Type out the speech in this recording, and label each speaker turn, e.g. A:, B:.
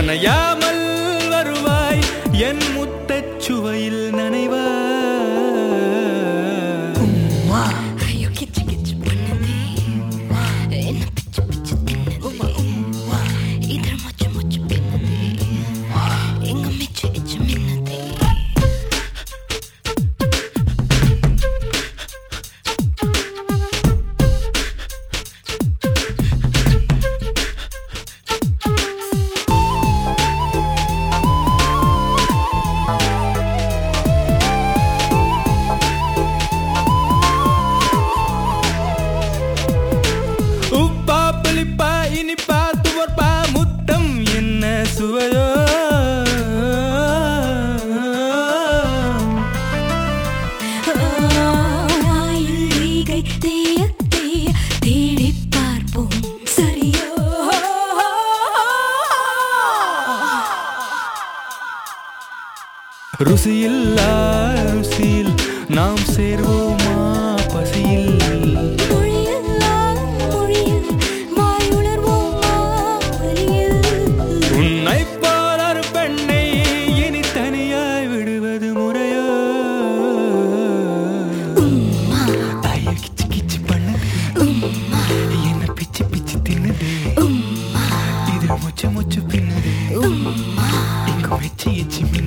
A: நனையாமல் வருவாய் என் முத்தச் சுவையில் நனைவாய்
B: ஐயோ கிச்சு கிச்சு பண்ணுதே என்ன பிச்சு பிச்சு தின்னுதே இதழ் மொச்சு மொச்சு பின்னுதே எங்க மிச்சு இச்சு மின்னுதே
A: உப்பா புளிப்பா இனிப்பா துவர்ப்பா முத்தம் என்ன சுவையோ
B: ஆயில்கை தேய தேய தேடிப் பார்ப்போம் சரியோ
A: ருசியில்லா ருசியில் நாம் சேர்வோமா பசியில்
B: மொழியில்லா மொழியில் வாயுணர்வோமா வலியில்
A: உன்னை போல ஒரு பெண்ணை இனி தனியாய் விடுவது முறையோ ஐயோ, கிச்சு கிச்சு பண்ணுது என்ன பிச்சு பிச்சு தின்னுது இது மொச்சு மொச்சு பின்னுது இங்க வச்சு எச்சு